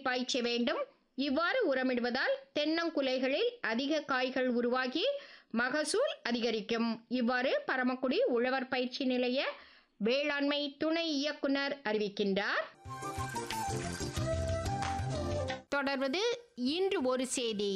பாய்ச்ச வேண்டும் இவ்வாறு உரமிடுவதால் தென்னங்குலைகளில் அதிக காய்கள் உருவாகி மகசூல் அதிகரிக்கும் இவ்வாறு பரமக்குடி உழவர் பயிற்சி நிலைய வேளாண்மை துணை இயக்குனர் அறிவிக்கின்றார் தொடர்வது இன்று ஒரு செய்தி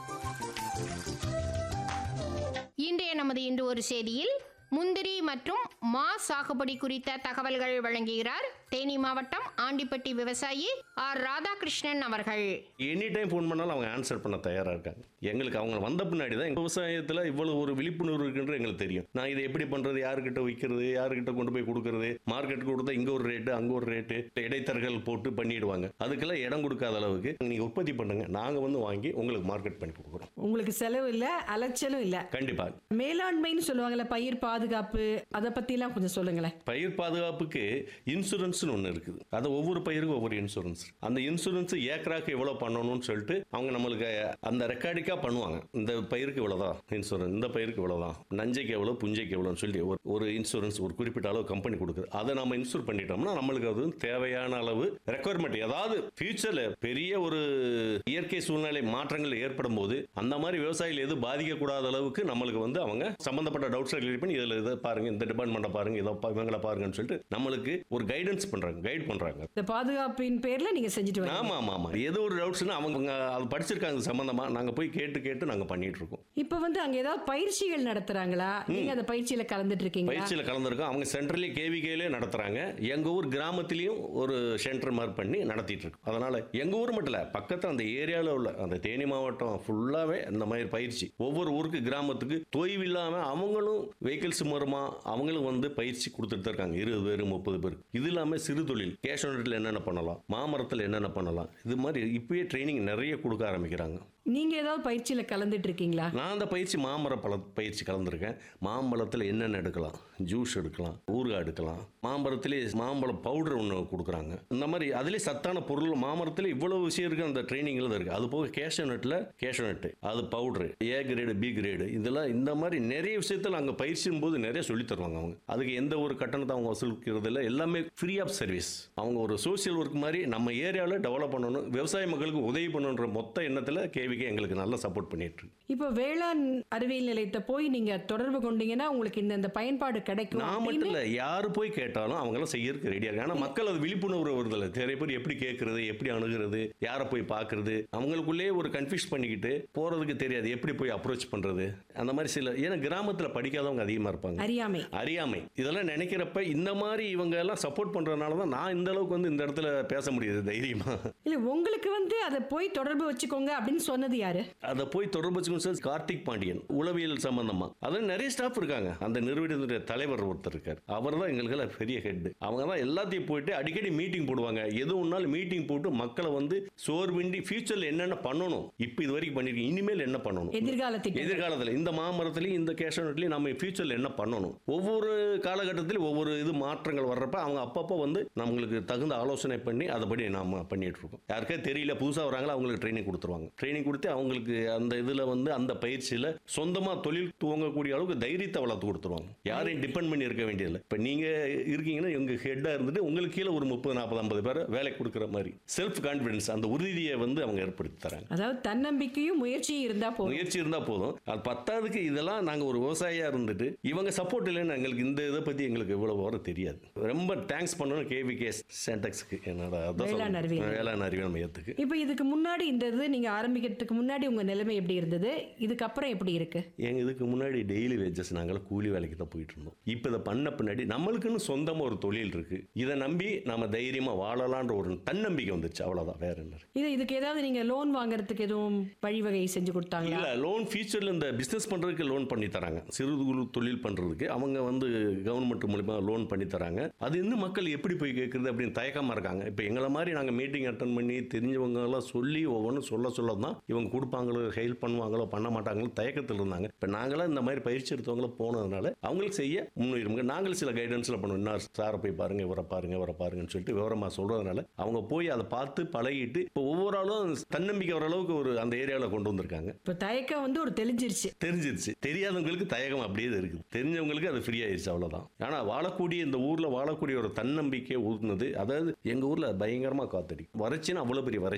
இன்றைய நமது இன்று ஒரு செய்தியில் முந்திரி மற்றும் மா சாகுபடி குறித்த தகவல்கள் வழங்குகிறார் தேனி மாவட்டம் ஆண்டிப்பட்டி விவசாயி ஆர் ராதாகிருஷ்ணன் அவர்கள் எனி டைம் ஃபோன் பண்ணாலும் அவங்க ஆன்சர் பண்ண தயாராக இருக்காங்க எங்களுக்கு அவங்க வந்த பின்னாடி தான் எங்கள் விவசாயத்தில் இவ்வளவு ஒரு விழிப்புணர்வு இருக்குன்றது எங்களுக்கு தெரியும் நான் இதை எப்படி பண்ணுறது யாருக்கிட்ட விற்கிறது யாருக்கிட்ட கொண்டு போய் கொடுக்கறது மார்க்கெட்டுக்கு கொடுத்தா இங்கே ஒரு ரேட்டு அங்கே ஒரு ரேட்டு இடைத்தரகர்கள் போட்டு பண்ணிடுவாங்க அதுக்கெல்லாம் இடம் கொடுக்காத அளவுக்கு நீங்கள் உற்பத்தி பண்ணுங்க நாங்கள் வந்து வாங்கி உங்களுக்கு மார்க்கெட் பண்ணி கொடுக்குறோம் உங்களுக்கு செலவு இல்ல அலைச்சலும் இல்ல கண்டிப்பாக மேலாண்மைன்னு சொல்லுவாங்கல்ல பயிர் பாதுகாப்பு அதை பத்திலாம் கொஞ்சம் சொல்லுங்களேன் பயிர் பாதுகாப்புக்கு இன்சூரன்ஸ்னு ஒன்று இருக்குது அது ஒவ்வொரு பயிருக்கும் ஒவ்வொரு இன்சூரன்ஸ் அந்த இன்சூரன்ஸ் ஏக்கராக்கு எவ்வளோ பண்ணணும்னு சொல்லிட்டு அவங்க நம்மளுக்கு அந்த ரெக்கார்டிக்காக பண்ணுவாங்க இந்த பயிருக்கு இவ்வளோதான் இன்சூரன்ஸ் இந்த பயிருக்கு இவ்வளோதான் நஞ்சைக்கு எவ்வளோ புஞ்சைக்கு எவ்வளோன்னு சொல்லி ஒரு ஒரு இன்சூரன்ஸ் ஒரு குறிப்பிட்ட அளவு கம்பெனி கொடுக்குது அதை நம்ம இன்சூர் பண்ணிட்டோம்னா நம்மளுக்கு அது தேவையான அளவு ரெக்குவயர்மெண்ட் ஏதாவது ஃபியூச்சரில் பெரிய ஒரு இயற்கை சூழ்நிலை மாற்றங்கள் ஏற்படும் போது அந்த மாதிரி விவசாயிகள் எது பாதிக்கக்கூடாத அளவுக்கு நம்மளுக்கு வந்து அவங்க சம்பந்தப்பட்ட டவுட்ஸ் கிளியர் பண்ணி இதில் இதை பாருங்க இந்த டிபார்ட்மெண்ட்டை பாருங்க இதை பா- இவங்களை பாருங்கன்னு சொல்லிட்டு நம்மளுக்கு ஒரு கைடன்ஸ் பண்றாங்க கைட் பண்றாங்க இந்த பாதுகாப்பின் பேர்ல நீங்க செஞ்சுட்டு வரீங்க ஆமா ஆமா ஆமா ஏதோ ஒரு டவுட்ஸ்னா அவங்க அது படிச்சிருக்காங்க சம்பந்தமா நாங்க போய் கேட்டு கேட்டு நாங்க பண்ணிட்டு இருக்கோம் இப்ப வந்து அங்க ஏதாவது பயிற்சிகள் நடத்துறாங்களா நீங்க அந்த பயிற்சியில கலந்துட்டு இருக்கீங்களா பயிற்சியில் கலந்துருக்கோம் அவங்க சென்ட்ரலி கேவிகேலே நடத்துறாங்க எங்க ஊர் கிராமத்திலையும் ஒரு சென்டர் மாதிரி பண்ணி நடத்திட்டு இருக்கோம் அதனால எங்க ஊர் மட்டும் இல்ல பக்கத்துல அந்த ஏரியாவில் உள்ள அந்த தேனி மாவட்டம் ஃபுல்லாவே இந்த மாதிரி பயிற்சி ஒவ்வொரு ஊருக்கு கிராமத்துக்கு தொய்வு இல்லாம அவங்களும் வெஹிக்கிள்ஸ் மூலமா அவங்களும் வந்து பயிற்சி கொடுத்துட்டு தான் இருக்காங்க இருபது பேர் முப்பது பேர் இது இல்லாம சிறு தொழில் கேஷ் என்னென்ன பண்ணலாம் மாமரத்தில் என்னென்ன பண்ணலாம் இது மாதிரி இப்பயே ட்ரைனிங் நிறைய கொடுக்க ஆரம்பிக்கிறாங்க நீங்க ஏதாவது பயிற்சியில கலந்துட்டு இருக்கீங்களா நான் அந்த பயிற்சி மாமர பழ பயிற்சி கலந்துருக்கேன் மாம்பழத்தில் என்னென்ன எடுக்கலாம் ஜூஸ் எடுக்கலாம் ஊறுகாய் எடுக்கலாம் மாம்பழத்திலே மாம்பழம் பவுடர் ஒன்று கொடுக்குறாங்க இந்த மாதிரி அதிலே சத்தான பொருள் மாமரத்தில் இவ்வளவு விஷயம் இருக்குது அந்த ட்ரைனிங்கில் தான் இருக்குது அது போக கேஷனட்டில் கேஷனட்டு அது பவுட்ரு ஏ கிரேடு பி கிரேடு இதெல்லாம் இந்த மாதிரி நிறைய விஷயத்தில் அங்கே பயிற்சியும் போது நிறைய சொல்லித் தருவாங்க அவங்க அதுக்கு எந்த ஒரு கட்டணத்தை அவங்க வசூலிக்கிறது இல்லை எல்லாமே ஃப்ரீ ஆஃப் சர்வீஸ் அவங்க ஒரு சோஷியல் ஒர்க் மாதிரி நம்ம ஏரியாவில் டெவலப் பண்ணணும் விவசாய மக்களுக்கு உதவி பண்ணணுன்ற மொத்த எண்ணத்தில் கேவிகே எங்களுக்கு நல்லா சப்போர்ட் பண்ணிட்டு இருக்கு இப்ப வேளாண் அறிவியல் நிலையத்தை போய் நீங்க தொடர்பு கொண்டீங்கன்னா உங்களுக்கு இந்த இந்த பயன்பாடு கிடைக்கும் நான் மட்டும் அப்படின்னு இல்லை யார் போய் கேட்டாலும் அவங்களாம் செய்யறதுக்கு ரெடியாக இருக்காங்க ஆனால் மக்கள் அது விழிப்புணர்வு வருதில்ல நிறைய பேர் எப்படி கேட்கறது எப்படி அணுகிறது யாரை போய் பார்க்கறது அவங்களுக்குள்ளேயே ஒரு கன்ஃபியூஸ் பண்ணிக்கிட்டு போறதுக்கு தெரியாது எப்படி போய் அப்ரோச் பண்றது அந்த மாதிரி சில ஏன்னா கிராமத்தில் படிக்காதவங்க அதிகமாக இருப்பாங்க அறியாமை அறியாமை இதெல்லாம் நினைக்கிறப்ப இந்த மாதிரி இவங்க எல்லாம் சப்போர்ட் பண்றதுனால தான் நான் இந்த அளவுக்கு வந்து இந்த இடத்துல பேச முடியுது தைரியமா இல்ல உங்களுக்கு வந்து அதை போய் தொடர்பு வச்சுக்கோங்க அப்படின்னு சொன்னது யாரு அதை போய் தொடர்பு வச்சுக்கணும் சார் கார்த்திக் பாண்டியன் உளவியல் சம்பந்தமா அதில் நிறைய ஸ்டாஃப் இருக்காங்க அந்த நிறுவனத்துடைய தலைவர் ஒருத்தர் இருக்கார் அவர் தான் எங்களுக்கெல்லாம் பெரிய ஹெட் அவங்க தான் எல்லாத்தையும் போயிட்டு அடிக்கடி மீட்டிங் போடுவாங்க எது ஒன்றாலும் மீட்டிங் போட்டு மக்களை வந்து சோர்வின்றி ஃபியூச்சர்ல என்னென்ன பண்ணணும் இப்போ இது வரைக்கும் பண்ணிருக்கீங்க இனிமேல் என்ன பண்ணணும் எதிர்காலத்துக்கு எதிர்காலத்தில் இந்த மாமரத்துலையும் இந்த கேஷனட்லையும் நம்ம ஃபியூச்சரில் என்ன பண்ணணும் ஒவ்வொரு காலகட்டத்திலும் ஒவ்வொரு இது மாற்றங்கள் வர்றப்ப அவங்க அப்பப்போ வந்து நம்மளுக்கு தகுந்த ஆலோசனை பண்ணி அதுபடி நாம பண்ணிட்டு இருக்கோம் யாருக்கே தெரியல புதுசாக வராங்களோ அவங்களுக்கு ட்ரைனிங் கொடுத்துருவாங்க ட்ரைனிங் கொடுத்து அவங்களுக்கு அந்த இதில் வந்து அந்த பயிற்சியில் சொந்தமாக தொழில் துவங்கக்கூடிய அளவுக்கு தைரியத்தை வளர்த்து கொடுத்துருவாங்க யாரையும் டிபெண்ட் பண்ணி இருக்க வேண்டியதில்லை இப்போ நீங்கள் இருக்கீங்கன்னா எங்கள் ஹெட்டாக இருந்துட்டு உங்களுக்கு கீழே ஒரு முப்பது நாற்பது ஐம்பது பேரை வேலை கொடுக்குற மாதிரி செல்ஃப் கான்ஃபிடன்ஸ் அந்த உறுதியை வந்து அவங்க ஏற்படுத்தி தராங்க அதாவது தன்னம்பிக்கையும் முயற்சியும் இருந்தா போதும் முயற்சி இருந்தா போதும் அது பத்தாவதுக்கு இதெல்லாம் நாங்க ஒரு விவசாயியா இருந்துட்டு இவங்க சப்போர்ட் இல்லைன்னு எங்களுக்கு இந்த இதை பத்தி எங்களுக்கு இவ்வளவு வர தெரியாது ரொம்ப தேங்க்ஸ் பண்ணணும் கேவி கேஸ் சென்டெக்ஸ்க்கு என்னோட அதான் வேளாண் சொல்லணும். அறிவியல். வேளாண் அறிவியல் மையத்துக்கு இப்போ இதுக்கு முன்னாடி இந்த இது நீங்க ஆரம்பிக்கிறதுக்கு முன்னாடி உங்க நிலைமை எப்படி இருந்தது இதுக்கப்புறம் எப்படி இருக்கு எங்க இதுக்கு முன்னாடி டெய்லி வேஜஸ் நாங்கள் கூலி வேலைக்கு தான் போயிட்டு இருந்தோம் இப்போ இதை பண்ண பின்னாடி நம்மளுக்குன்னு சொந்தமா ஒரு தொழில் இருக்கு இதை நம்பி நம்ம தைரியமா வாழலான்ற ஒரு தன்னம்பிக்கை வந்துச்சு அவ்வளவுதான் வேற என்ன இருக்கு. இது இதுக்கு ஏதாவது நீங்க லோன் வாங்குறதுக்கு எதுவும் வழிவகை செஞ்சு கொடுத்தாங்களா இல்ல லோன் ஃபியூச்சர்ல இந்த பிசினஸ் பண்றதுக்கு லோன் பண்ணி தராங்க சிறு குறு தொழில் பண்றதுக்கு அவங்க வந்து கவர்மெண்ட் மூலியமா லோன் பண்ணி தராங்க அது இன்னும் மக்கள் எப்படி போய் கேட்கறது அப்படின்னு தயக்கமா இருக்காங்க இப்போ எங்களை மாதிரி நாங்க மீட்டிங் அட்டன் பண்ணி தெரிஞ்சவங்க எல்லாம் சொல்லி ஒவ்வொன்றும் சொல்ல சொல்ல தான் இவங்க கொடுப்பாங்களோ ஹெல்ப் பண்ணுவாங்களோ பண்ண மாட்டாங்களோ தயக்கத்தில் இருந்தாங்க இப்போ நாங்களாம் இந்த மாதிரி பயிற்சி எடுத்தவங்கள போனதுனால அவங்களுக்கு செய்ய முன்னுரிமை நாங்கள் சில கைடன்ஸ்ல பண்ணுவோம் என்ன சாரை போய் பாருங்க இவரை பாருங்க இவரை பாருங்கன்னு சொல்லிட்டு விவரமா சொல்றதுனால அவங்க போய் அதை பார்த்து பழகிட்டு இப்போ ஒவ்வொரு ஆளும் தன்னம்பிக்கை வர அளவுக்கு ஒரு அந்த ஏரியாவில் கொண்டு வந்திருக்காங்க இப்போ தயக்கம் வந்து ஒரு தெளிஞ்சிருச்சு தெரிஞ்சிருச்சு தெரியாதவங்களுக்கு தயக்கம் அப்படியே தான் இருக்குது தெரிஞ்சவங்களுக்கு அது ஃப்ரீ ஆயிடுச்சு அவ்வளவுதான் ஆனா வாழக்கூடிய இந்த ஊர்ல வாழக்கூடிய ஒரு தன்னம்பிக்கை ஊத்துனது அதாவது எங்க ஊர்ல பயங்கரமா காத்தடி வறட்சின்னா அவ்வளவு பெரிய வறட்சி